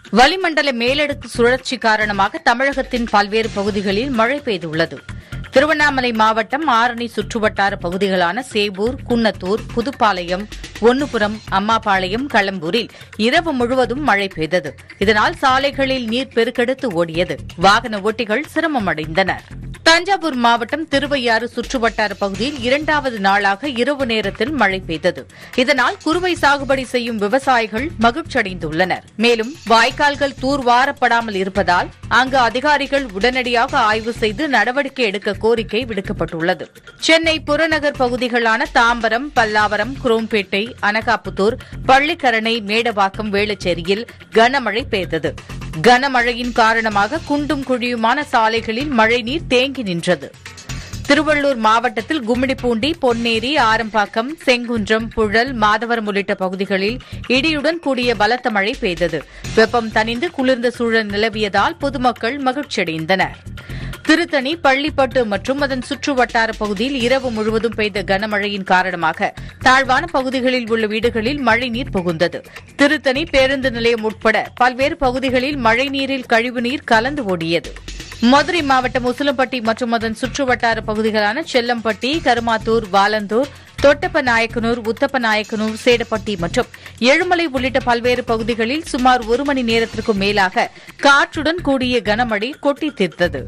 வளிமண்டல மேலடுக்கு சுழற்சி காரணமாக தமிழகத்தின் பல்வேறு பகுதிகளில் மழை பெய்துள்ளது திருவண்ணாமலை மாவட்டம் ஆரணி சுற்றுவட்டார பகுதிகளான சேவூர் குன்னத்தூர் புதுப்பாளையம் ஒன்னுபுரம் அம்மாபாளையம் களம்பூரில் இரவு முழுவதும் மழை பெய்தது இதனால் சாலைகளில் நீர் பெருக்கெடுத்து ஓடியது வாகன ஓட்டிகள் சிரமமடைந்தனர் தஞ்சாவூர் மாவட்டம் திருவையாறு சுற்றுவட்டார பகுதியில் இரண்டாவது நாளாக இரவு நேரத்தில் மழை பெய்தது இதனால் குறுவை சாகுபடி செய்யும் விவசாயிகள் மகிழ்ச்சியடைந்துள்ளனர் மேலும் வாய்க்கால்கள் தூர்வாரப்படாமல் இருப்பதால் அங்கு அதிகாரிகள் உடனடியாக ஆய்வு செய்து நடவடிக்கை எடுக்க கோரிக்கை விடுக்கப்பட்டுள்ளது சென்னை புறநகர் பகுதிகளான தாம்பரம் பல்லாவரம் குரோம்பேட்டை அனகாபுத்தூர் பள்ளிக்கரணை மேடவாக்கம் வேளச்சேரியில் கனமழை பெய்தது கனமழையின் காரணமாக குண்டும் குழியுமான சாலைகளில் மழைநீர் தேங்கி நின்றது திருவள்ளூர் மாவட்டத்தில் கும்மிடிப்பூண்டி பொன்னேரி ஆரம்பாக்கம் செங்குன்றம் புழல் மாதவரம் உள்ளிட்ட பகுதிகளில் இடியுடன் கூடிய பலத்த மழை பெய்தது வெப்பம் தணிந்து குளிர்ந்த சூழல் நிலவியதால் பொதுமக்கள் மகிழ்ச்சியடைந்தனர் திருத்தணி பள்ளிப்பட்டு மற்றும் அதன் சுற்று வட்டார பகுதியில் இரவு முழுவதும் பெய்த கனமழையின் காரணமாக தாழ்வான பகுதிகளில் உள்ள வீடுகளில் மழைநீர் புகுந்தது திருத்தணி பேருந்து நிலையம் உட்பட பல்வேறு பகுதிகளில் மழைநீரில் கழிவுநீர் கலந்து ஓடியது மதுரை மாவட்டம் உசிலம்பட்டி மற்றும் அதன் சுற்று வட்டார பகுதிகளான செல்லம்பட்டி கருமாத்தூர் வாலந்தூர் தொட்டப்ப நாயக்கனூர் உத்தப்ப நாயக்கனூர் சேடப்பட்டி மற்றும் எழுமலை உள்ளிட்ட பல்வேறு பகுதிகளில் சுமார் ஒரு மணி நேரத்திற்கும் மேலாக காற்றுடன் கூடிய கனமழை கொட்டி தீர்த்தது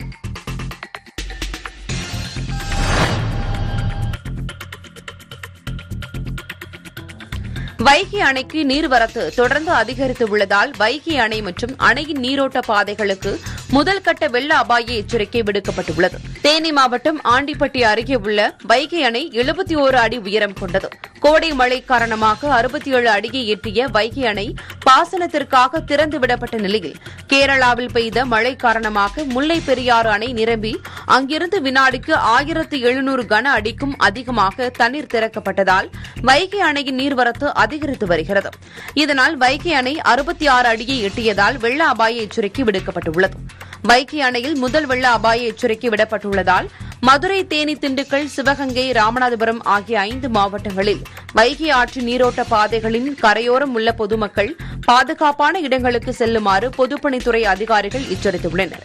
வைகை அணைக்கு நீர்வரத்து தொடர்ந்து அதிகரித்து உள்ளதால் வைகை அணை மற்றும் அணையின் நீரோட்ட பாதைகளுக்கு முதல் கட்ட வெள்ள அபாய எச்சரிக்கை விடுக்கப்பட்டுள்ளது தேனி மாவட்டம் ஆண்டிப்பட்டி அருகே உள்ள வைகை அணை எழுபத்தி ஓரு அடி உயரம் கொண்டது கோடை மழை காரணமாக அறுபத்தி ஏழு அடியை எட்டிய வைகை அணை பாசனத்திற்காக திறந்துவிடப்பட்ட நிலையில் கேரளாவில் பெய்த மழை காரணமாக முல்லை பெரியாறு அணை நிரம்பி அங்கிருந்து வினாடிக்கு ஆயிரத்து எழுநூறு கன அடிக்கும் அதிகமாக தண்ணீர் திறக்கப்பட்டதால் வைகை அணையின் நீர்வரத்து அதிகரித்து வருகிறது இதனால் வைகை அணை அறுபத்தி ஆறு அடியை எட்டியதால் வெள்ள அபாய எச்சரிக்கை விடுக்கப்பட்டுள்ளது வைகை அணையில் முதல் வெள்ள அபாய எச்சரிக்கை விடப்பட்டுள்ளதால் மதுரை தேனி திண்டுக்கல் சிவகங்கை ராமநாதபுரம் ஆகிய ஐந்து மாவட்டங்களில் வைகை ஆற்று நீரோட்ட பாதைகளின் கரையோரம் உள்ள பொதுமக்கள் பாதுகாப்பான இடங்களுக்கு செல்லுமாறு பொதுப்பணித்துறை அதிகாரிகள் எச்சரித்துள்ளனர்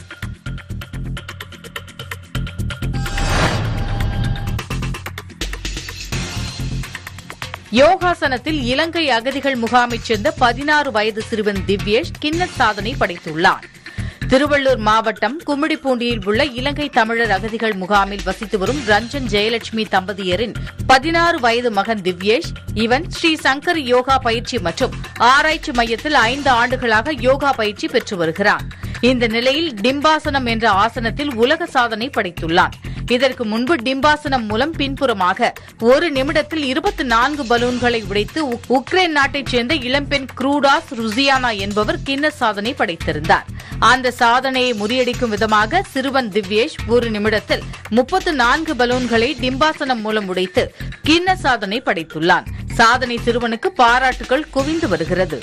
யோகாசனத்தில் இலங்கை அகதிகள் முகாமைச் சேர்ந்த பதினாறு வயது சிறுவன் திவ்யேஷ் கின்னஸ் சாதனை படைத்துள்ளார் திருவள்ளூர் மாவட்டம் கும்மிடிப்பூண்டியில் உள்ள இலங்கை தமிழர் அகதிகள் முகாமில் வசித்து வரும் ரஞ்சன் ஜெயலட்சுமி தம்பதியரின் பதினாறு வயது மகன் திவ்யேஷ் இவன் ஸ்ரீ சங்கர் யோகா பயிற்சி மற்றும் ஆராய்ச்சி மையத்தில் ஐந்து ஆண்டுகளாக யோகா பயிற்சி பெற்று வருகிறான் இந்த நிலையில் டிம்பாசனம் என்ற ஆசனத்தில் உலக சாதனை படைத்துள்ளான் இதற்கு முன்பு டிம்பாசனம் மூலம் பின்புறமாக ஒரு நிமிடத்தில் இருபத்தி நான்கு பலூன்களை உடைத்து உக்- உக்ரைன் நாட்டைச் சேர்ந்த இளம்பெண் குரூடாஸ் ருசியானா என்பவர் கின்னஸ் சாதனை படைத்திருந்தார் அந்த சாதனையை முறியடிக்கும் விதமாக சிறுவன் திவ்யேஷ் ஒரு நிமிடத்தில் முப்பத்து நான்கு பலூன்களை டிம்பாசனம் மூலம் உடைத்து கின்னஸ் சாதனை படைத்துள்ளான் சாதனை சிறுவனுக்கு பாராட்டுகள் குவிந்து வருகிறது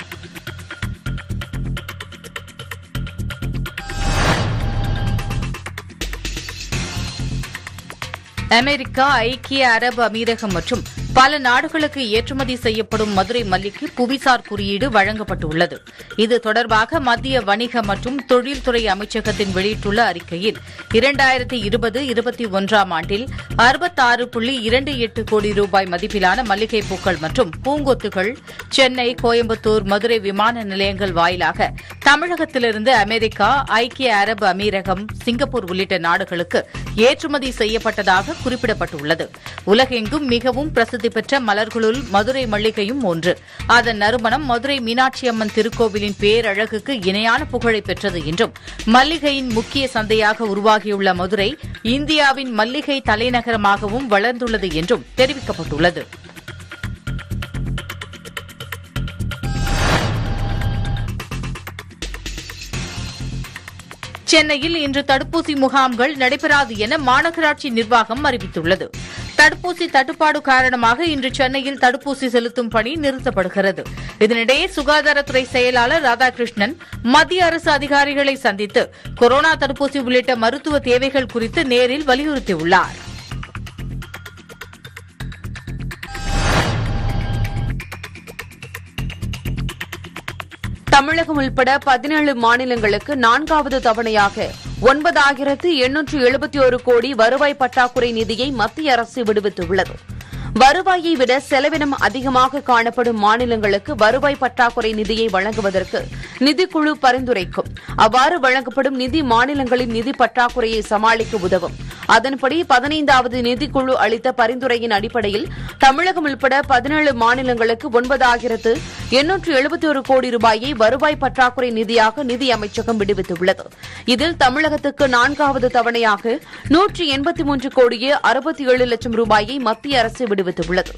அமெரிக்கா ஐக்கிய அரபு அமீரகம் மற்றும் பல நாடுகளுக்கு ஏற்றுமதி செய்யப்படும் மதுரை மல்லிக்கு புவிசார் குறியீடு வழங்கப்பட்டுள்ளது இது தொடர்பாக மத்திய வணிக மற்றும் தொழில்துறை அமைச்சகத்தின் வெளியிட்டுள்ள அறிக்கையில் இரண்டாயிரத்தி இருபது இருபத்தி ஒன்றாம் ஆண்டில் அறுபத்தாறு புள்ளி இரண்டு எட்டு கோடி ரூபாய் மதிப்பிலான மல்லிகை பூக்கள் மற்றும் பூங்கொத்துகள் சென்னை கோயம்புத்தூர் மதுரை விமான நிலையங்கள் வாயிலாக தமிழகத்திலிருந்து அமெரிக்கா ஐக்கிய அரபு அமீரகம் சிங்கப்பூர் உள்ளிட்ட நாடுகளுக்கு ஏற்றுமதி செய்யப்பட்டதாக குறிப்பிடப்பட்டுள்ளது உலகெங்கும் மிகவும் பிரசித்தி பெற்ற மலர்களுள் மதுரை மல்லிகையும் ஒன்று அதன் நறுமணம் மதுரை மீனாட்சி அம்மன் திருக்கோவிலின் பேரழகுக்கு இணையான புகழை பெற்றது என்றும் மல்லிகையின் முக்கிய சந்தையாக உருவாகியுள்ள மதுரை இந்தியாவின் மல்லிகை தலைநகரமாகவும் வளர்ந்துள்ளது என்றும் தெரிவிக்கப்பட்டுள்ளது சென்னையில் இன்று தடுப்பூசி முகாம்கள் நடைபெறாது என மாநகராட்சி நிர்வாகம் அறிவித்துள்ளது தடுப்பூசி தட்டுப்பாடு காரணமாக இன்று சென்னையில் தடுப்பூசி செலுத்தும் பணி நிறுத்தப்படுகிறது இதனிடையே சுகாதாரத்துறை செயலாளர் ராதாகிருஷ்ணன் மத்திய அரசு அதிகாரிகளை சந்தித்து கொரோனா தடுப்பூசி உள்ளிட்ட மருத்துவ தேவைகள் குறித்து நேரில் வலியுறுத்தியுள்ளார் தமிழகம் உள்பட பதினேழு மாநிலங்களுக்கு நான்காவது தவணையாக ஒன்பதாயிரத்து எண்ணூற்று எழுபத்தி ஒரு கோடி வருவாய் பற்றாக்குறை நிதியை மத்திய அரசு விடுவித்துள்ளது வருவாயை விட செலவினம் அதிகமாக காணப்படும் மாநிலங்களுக்கு வருவாய் பற்றாக்குறை நிதியை வழங்குவதற்கு நிதிக்குழு பரிந்துரைக்கும் அவ்வாறு வழங்கப்படும் நிதி மாநிலங்களின் நிதி பற்றாக்குறையை சமாளிக்க உதவும் அதன்படி பதினைந்தாவது நிதிக்குழு அளித்த பரிந்துரையின் அடிப்படையில் தமிழகம் உள்பட பதினேழு மாநிலங்களுக்கு ஒன்பதாயிரத்து எண்ணூற்று எழுபத்தி ஒரு கோடி ரூபாயை வருவாய் பற்றாக்குறை நிதியாக நிதி அமைச்சகம் விடுவித்துள்ளது இதில் தமிழகத்துக்கு நான்காவது தவணையாக நூற்றி எண்பத்தி மூன்று கோடியே அறுபத்தி ஏழு லட்சம் ரூபாயை மத்திய அரசு விடுவித்துள்ளது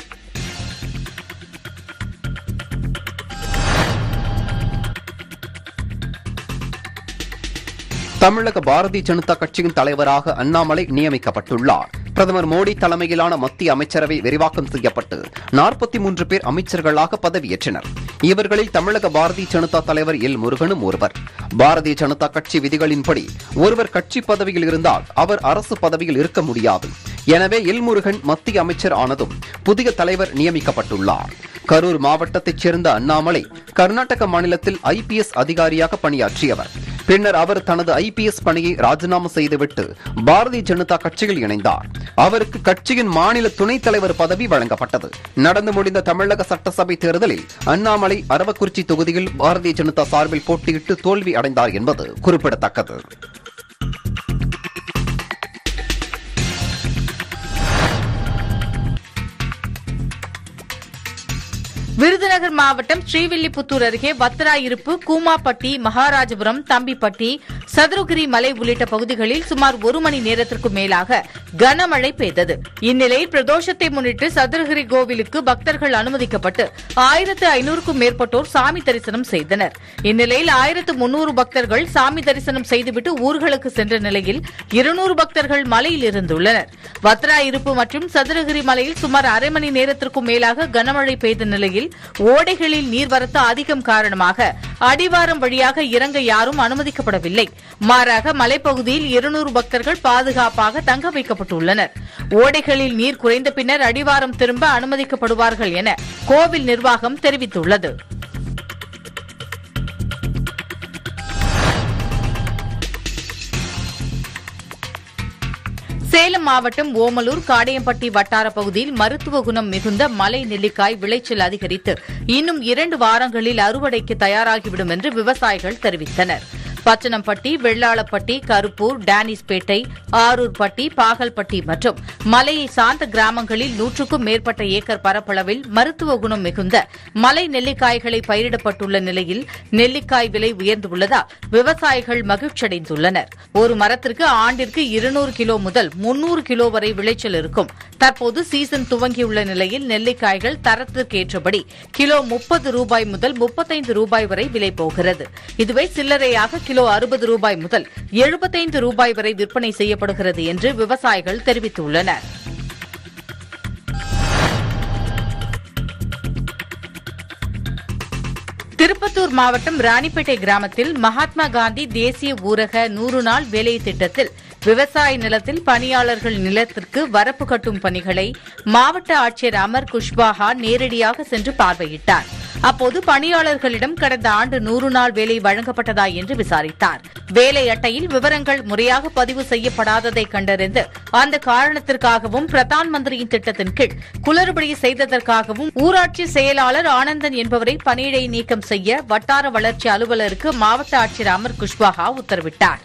தமிழக பாரதிய ஜனதா கட்சியின் தலைவராக அண்ணாமலை நியமிக்கப்பட்டுள்ளார் பிரதமர் மோடி தலைமையிலான மத்திய அமைச்சரவை விரிவாக்கம் செய்யப்பட்டு நாற்பத்தி மூன்று பேர் அமைச்சர்களாக பதவியேற்றனர் இவர்களில் தமிழக பாரதிய ஜனதா தலைவர் எல் முருகனும் ஒருவர் பாரதிய ஜனதா கட்சி விதிகளின்படி ஒருவர் கட்சி பதவியில் இருந்தால் அவர் அரசு பதவியில் இருக்க முடியாது எனவே எல் முருகன் மத்திய அமைச்சர் ஆனதும் புதிய தலைவர் நியமிக்கப்பட்டுள்ளார் கரூர் மாவட்டத்தைச் சேர்ந்த அண்ணாமலை கர்நாடக மாநிலத்தில் ஐபிஎஸ் அதிகாரியாக பணியாற்றியவர் பின்னர் அவர் தனது ஐபிஎஸ் பணியை ராஜினாமா செய்துவிட்டு பாரதிய ஜனதா கட்சியில் இணைந்தார் அவருக்கு கட்சியின் மாநில துணைத் தலைவர் பதவி வழங்கப்பட்டது நடந்து முடிந்த தமிழக சட்டசபை தேர்தலில் அண்ணாமலை அரவக்குறிச்சி தொகுதியில் பாரதிய ஜனதா சார்பில் போட்டியிட்டு தோல்வி அடைந்தார் என்பது குறிப்பிடத்தக்கது விருதுநகர் மாவட்டம் ஸ்ரீவில்லிபுத்தூர் அருகே வத்தராயிருப்பு கூமாப்பட்டி மகாராஜபுரம் தம்பிப்பட்டி சதுரகிரி மலை உள்ளிட்ட பகுதிகளில் சுமார் ஒரு மணி நேரத்திற்கும் மேலாக கனமழை பெய்தது இந்நிலையில் பிரதோஷத்தை முன்னிட்டு சதுரகிரி கோவிலுக்கு பக்தர்கள் அனுமதிக்கப்பட்டு ஆயிரத்து ஐநூறுக்கும் மேற்பட்டோர் சாமி தரிசனம் செய்தனர் இந்நிலையில் ஆயிரத்து முன்னூறு பக்தர்கள் சாமி தரிசனம் செய்துவிட்டு ஊர்களுக்கு சென்ற நிலையில் இருநூறு பக்தர்கள் மலையில் இருந்துள்ளனர் வத்ராயிருப்பு மற்றும் சதுரகிரி மலையில் சுமார் அரை மணி நேரத்திற்கும் மேலாக கனமழை பெய்த நிலையில் ஓடைகளில் நீர்வரத்து அதிகம் காரணமாக அடிவாரம் வழியாக இறங்க யாரும் அனுமதிக்கப்படவில்லை மாறாக மலைப்பகுதியில் இருநூறு பக்தர்கள் பாதுகாப்பாக தங்க வைக்கப்பட்டுள்ளனர் ஓடைகளில் நீர் குறைந்த பின்னர் அடிவாரம் திரும்ப அனுமதிக்கப்படுவார்கள் என கோவில் நிர்வாகம் தெரிவித்துள்ளது சேலம் மாவட்டம் ஓமலூர் காடையம்பட்டி வட்டார பகுதியில் மருத்துவ குணம் மிகுந்த மலை நெல்லிக்காய் விளைச்சல் அதிகரித்து இன்னும் இரண்டு வாரங்களில் அறுவடைக்கு தயாராகிவிடும் என்று விவசாயிகள் தெரிவித்தனர் பச்சனம்பட்டி வெள்ளாளப்பட்டி கருப்பூர் டேனிஸ்பேட்டை ஆரூர்பட்டி பாகல்பட்டி மற்றும் மலையை சார்ந்த கிராமங்களில் நூற்றுக்கும் மேற்பட்ட ஏக்கர் பரப்பளவில் மருத்துவ குணம் மிகுந்த மலை நெல்லிக்காய்களை பயிரிடப்பட்டுள்ள நிலையில் நெல்லிக்காய் விலை உயர்ந்துள்ளதால் விவசாயிகள் மகிழ்ச்சியடைந்துள்ளனர் ஒரு மரத்திற்கு ஆண்டிற்கு இருநூறு கிலோ முதல் முன்னூறு கிலோ வரை விளைச்சல் இருக்கும் தற்போது சீசன் துவங்கியுள்ள நிலையில் நெல்லிக்காய்கள் தரத்திற்கேற்றபடி கிலோ முப்பது ரூபாய் முதல் முப்பத்தைந்து ரூபாய் வரை விலை போகிறது இதுவே சில்லறையாக கிலோ அறுபது ரூபாய் முதல் எழுபத்தைந்து ரூபாய் வரை விற்பனை செய்யப்படுகிறது என்று விவசாயிகள் தெரிவித்துள்ளனர் திருப்பத்தூர் மாவட்டம் ராணிப்பேட்டை கிராமத்தில் மகாத்மா காந்தி தேசிய ஊரக நூறு நாள் வேலை திட்டத்தில் விவசாய நிலத்தில் பணியாளர்கள் நிலத்திற்கு வரப்பு கட்டும் பணிகளை மாவட்ட ஆட்சியர் அமர் குஷ்வாஹா நேரடியாக சென்று பார்வையிட்டார் அப்போது பணியாளர்களிடம் கடந்த ஆண்டு நூறு நாள் வேலை வழங்கப்பட்டதா என்று விசாரித்தார் வேலை அட்டையில் விவரங்கள் முறையாக பதிவு செய்யப்படாததை கண்டறிந்து அந்த காரணத்திற்காகவும் பிரதான் மந்திரியின் திட்டத்தின் கீழ் குளறுபடி செய்ததற்காகவும் ஊராட்சி செயலாளர் ஆனந்தன் என்பவரை பணியிடை நீக்கம் செய்ய வட்டார வளர்ச்சி அலுவலருக்கு மாவட்ட ஆட்சியர் அமர் குஷ்வாஹா உத்தரவிட்டார்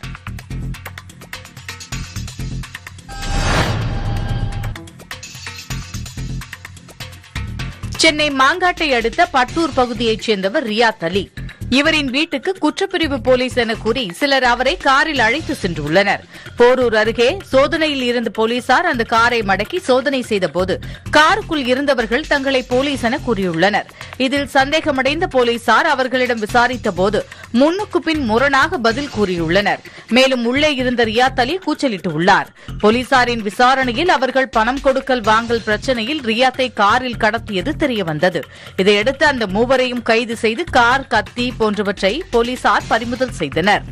சென்னை மாங்காட்டை அடுத்த பட்டூர் பகுதியைச் சேர்ந்தவர் ரியாத் அலி இவரின் வீட்டுக்கு குற்றப்பிரிவு போலீஸ் என கூறி சிலர் அவரை காரில் அழைத்து சென்றுள்ளனர் போரூர் அருகே சோதனையில் இருந்த போலீசார் அந்த காரை மடக்கி சோதனை செய்தபோது காருக்குள் இருந்தவர்கள் தங்களை போலீஸ் என கூறியுள்ளனர் இதில் சந்தேகமடைந்த போலீசார் அவர்களிடம் விசாரித்தபோது முன்னுக்கு பின் முரணாக பதில் கூறியுள்ளனர் மேலும் உள்ளே இருந்த ரியாத் அலி கூச்சலிட்டுள்ளார் போலீசாரின் விசாரணையில் அவர்கள் பணம் கொடுக்கல் வாங்கல் பிரச்சனையில் ரியாத்தை காரில் கடத்தியது தெரியவந்தது இதையடுத்து அந்த மூவரையும் கைது செய்து கார் கத்தி போன்றவற்றை போலீசார் பறிமுதல் செய்தனர்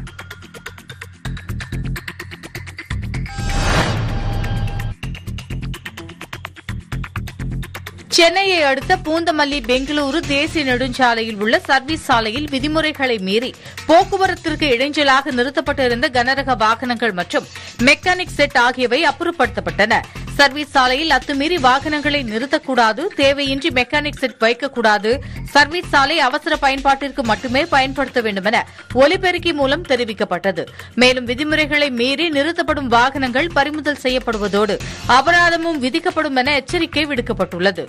சென்னையை அடுத்த பூந்தமல்லி பெங்களூரு தேசிய நெடுஞ்சாலையில் உள்ள சர்வீஸ் சாலையில் விதிமுறைகளை மீறி போக்குவரத்திற்கு இடைஞ்சலாக நிறுத்தப்பட்டிருந்த கனரக வாகனங்கள் மற்றும் மெக்கானிக் செட் ஆகியவை அப்புறப்படுத்தப்பட்டன சர்வீஸ் சாலையில் அத்துமீறி வாகனங்களை நிறுத்தக்கூடாது தேவையின்றி மெக்கானிக் செட் வைக்கக்கூடாது சர்வீஸ் சாலை அவசர பயன்பாட்டிற்கு மட்டுமே பயன்படுத்த வேண்டும் என ஒலிபெருக்கி மூலம் தெரிவிக்கப்பட்டது மேலும் விதிமுறைகளை மீறி நிறுத்தப்படும் வாகனங்கள் பறிமுதல் செய்யப்படுவதோடு அபராதமும் விதிக்கப்படும் என எச்சரிக்கை விடுக்கப்பட்டுள்ளது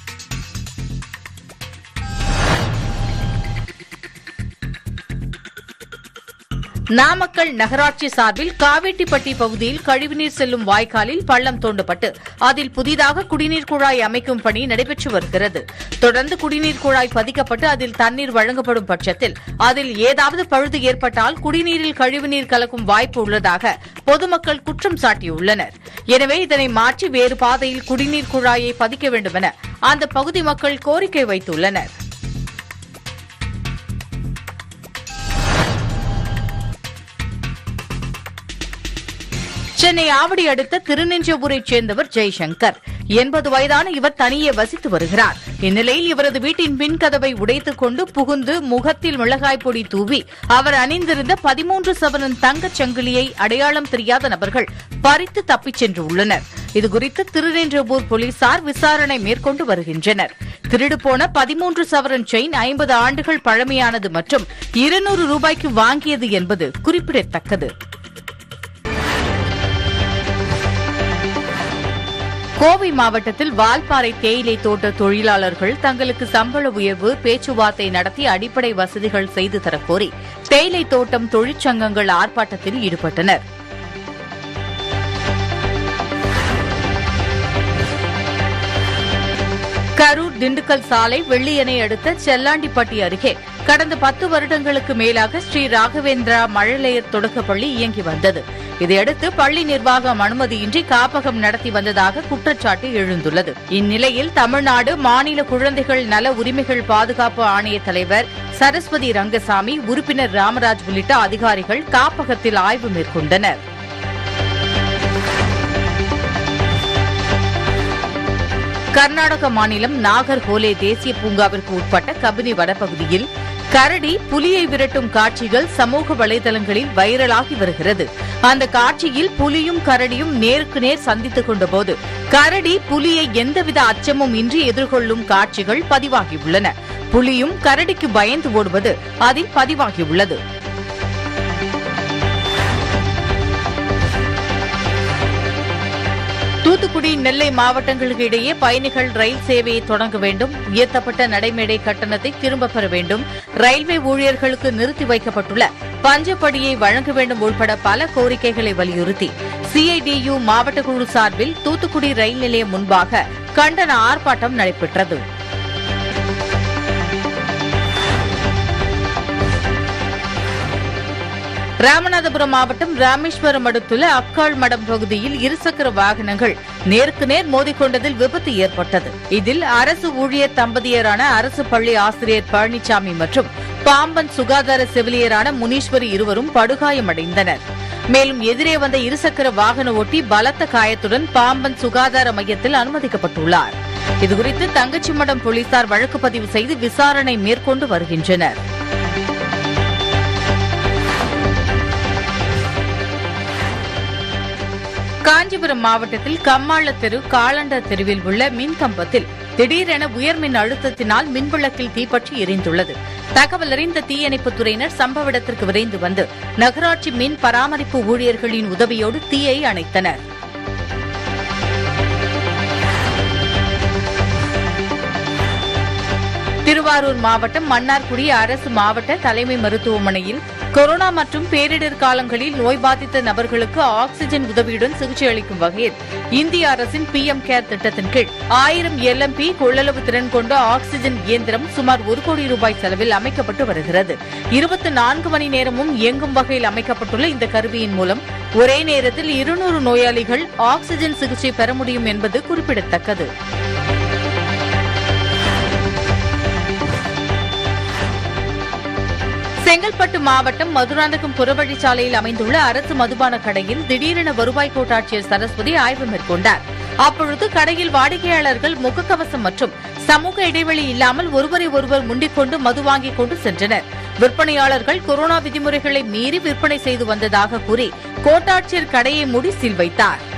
நாமக்கல் நகராட்சி சார்பில் காவேட்டிப்பட்டி பகுதியில் கழிவுநீர் செல்லும் வாய்க்காலில் பள்ளம் தோண்டப்பட்டு அதில் புதிதாக குடிநீர் குழாய் அமைக்கும் பணி நடைபெற்று வருகிறது தொடர்ந்து குடிநீர் குழாய் பதிக்கப்பட்டு அதில் தண்ணீர் வழங்கப்படும் பட்சத்தில் அதில் ஏதாவது பழுது ஏற்பட்டால் குடிநீரில் கழிவுநீர் கலக்கும் வாய்ப்பு உள்ளதாக பொதுமக்கள் குற்றம் சாட்டியுள்ளனர் எனவே இதனை மாற்றி வேறு பாதையில் குடிநீர் குழாயை பதிக்க வேண்டும் என அந்த பகுதி மக்கள் கோரிக்கை வைத்துள்ளனா் சென்னை ஆவடி அடுத்த திருநெஞ்சபுரைச் சேர்ந்தவர் ஜெய்சங்கர் எண்பது வயதான இவர் தனியே வசித்து வருகிறார் இந்நிலையில் இவரது வீட்டின் பின் கதவை உடைத்துக் கொண்டு புகுந்து முகத்தில் மிளகாய் பொடி தூவி அவர் அணிந்திருந்த பதிமூன்று சவரன் தங்கச் சங்கிலியை அடையாளம் தெரியாத நபர்கள் பறித்து தப்பிச் சென்றுள்ளனர் இதுகுறித்து திருநென்றபூர் போலீசார் விசாரணை மேற்கொண்டு வருகின்றனர் திருடு போன பதிமூன்று சவரன் செயின் ஐம்பது ஆண்டுகள் பழமையானது மற்றும் இருநூறு ரூபாய்க்கு வாங்கியது என்பது குறிப்பிடத்தக்கது கோவை மாவட்டத்தில் வால்பாறை தேயிலை தோட்ட தொழிலாளர்கள் தங்களுக்கு சம்பள உயர்வு பேச்சுவார்த்தை நடத்தி அடிப்படை வசதிகள் செய்து தரக்கோரி தேயிலை தோட்டம் தொழிற்சங்கங்கள் ஆர்ப்பாட்டத்தில் ஈடுபட்டனர் கரூர் திண்டுக்கல் சாலை வெள்ளியணை அடுத்த செல்லாண்டிப்பட்டி அருகே கடந்த பத்து வருடங்களுக்கு மேலாக ஸ்ரீ ராகவேந்திரா மழலையர் தொடக்கப்பள்ளி இயங்கி வந்தது இதையடுத்து பள்ளி நிர்வாகம் அனுமதியின்றி காப்பகம் நடத்தி வந்ததாக குற்றச்சாட்டு எழுந்துள்ளது இந்நிலையில் தமிழ்நாடு மாநில குழந்தைகள் நல உரிமைகள் பாதுகாப்பு ஆணைய தலைவர் சரஸ்வதி ரங்கசாமி உறுப்பினர் ராமராஜ் உள்ளிட்ட அதிகாரிகள் காப்பகத்தில் ஆய்வு மேற்கொண்டனர் கர்நாடக மாநிலம் நாகர்ஹோலே தேசிய பூங்காவிற்கு உட்பட்ட கபினி வனப்பகுதியில் கரடி புலியை விரட்டும் காட்சிகள் சமூக வலைதளங்களில் வைரலாகி வருகிறது அந்த காட்சியில் புலியும் கரடியும் நேருக்கு நேர் சந்தித்துக் கொண்டபோது கரடி புலியை எந்தவித அச்சமும் இன்றி எதிர்கொள்ளும் காட்சிகள் பதிவாகியுள்ளன புலியும் கரடிக்கு பயந்து ஓடுவது அதில் பதிவாகியுள்ளது தூத்துக்குடி நெல்லை மாவட்டங்களுக்கு இடையே பயணிகள் ரயில் சேவையை தொடங்க வேண்டும் உயர்த்தப்பட்ட நடைமேடை கட்டணத்தை திரும்பப் பெற வேண்டும் ரயில்வே ஊழியர்களுக்கு நிறுத்தி வைக்கப்பட்டுள்ள பஞ்சப்படியை வழங்க வேண்டும் உள்பட பல கோரிக்கைகளை வலியுறுத்தி சிஐடியு மாவட்ட குழு சார்பில் தூத்துக்குடி ரயில் நிலையம் முன்பாக கண்டன ஆர்ப்பாட்டம் நடைபெற்றது ராமநாதபுரம் மாவட்டம் ராமேஸ்வரம் அடுத்துள்ள அக்காள் மடம் பகுதியில் இருசக்கர வாகனங்கள் நேருக்கு நேர் மோதிக்கொண்டதில் விபத்து ஏற்பட்டது இதில் அரசு ஊழியர் தம்பதியரான அரசு பள்ளி ஆசிரியர் பழனிசாமி மற்றும் பாம்பன் சுகாதார செவிலியரான முனீஸ்வரி இருவரும் படுகாயமடைந்தனர் மேலும் எதிரே வந்த இருசக்கர வாகன ஓட்டி பலத்த காயத்துடன் பாம்பன் சுகாதார மையத்தில் அனுமதிக்கப்பட்டுள்ளார் இதுகுறித்து தங்கச்சிமடம் போலீசார் வழக்கு பதிவு செய்து விசாரணை மேற்கொண்டு வருகின்றனர் காஞ்சிபுரம் மாவட்டத்தில் கம்மாள தெரு காலண்டர் தெருவில் உள்ள மின் கம்பத்தில் திடீரென உயர்மின் அழுத்தத்தினால் மின்விளக்கில் தீப்பற்றி எரிந்துள்ளது தகவல் அறிந்த தீயணைப்புத் துறையினர் சம்பவ இடத்திற்கு விரைந்து வந்து நகராட்சி மின் பராமரிப்பு ஊழியர்களின் உதவியோடு தீயை அணைத்தனர் திருவாரூர் மாவட்டம் மன்னார்குடி அரசு மாவட்ட தலைமை மருத்துவமனையில் கொரோனா மற்றும் பேரிடர் காலங்களில் நோய் பாதித்த நபர்களுக்கு ஆக்ஸிஜன் உதவியுடன் சிகிச்சை அளிக்கும் வகையில் இந்திய அரசின் பி எம் கேர் திட்டத்தின் கீழ் ஆயிரம் எல்எம்பி கொள்ளளவு திறன் கொண்ட ஆக்ஸிஜன் இயந்திரம் சுமார் ஒரு கோடி ரூபாய் செலவில் அமைக்கப்பட்டு வருகிறது இருபத்தி நான்கு மணி நேரமும் இயங்கும் வகையில் அமைக்கப்பட்டுள்ள இந்த கருவியின் மூலம் ஒரே நேரத்தில் இருநூறு நோயாளிகள் ஆக்ஸிஜன் சிகிச்சை பெற முடியும் என்பது குறிப்பிடத்தக்கது செங்கல்பட்டு மாவட்டம் மதுராந்தகம் புறவழிச்சாலையில் அமைந்துள்ள அரசு மதுபான கடையில் திடீரென வருவாய் கோட்டாட்சியர் சரஸ்வதி ஆய்வு மேற்கொண்டார் அப்பொழுது கடையில் வாடிக்கையாளர்கள் முகக்கவசம் மற்றும் சமூக இடைவெளி இல்லாமல் ஒருவரை ஒருவர் முண்டிக் கொண்டு மது வாங்கிக் கொண்டு சென்றனர் விற்பனையாளர்கள் கொரோனா விதிமுறைகளை மீறி விற்பனை செய்து வந்ததாக கூறி கோட்டாட்சியர் கடையை மூடி சீல் வைத்தார்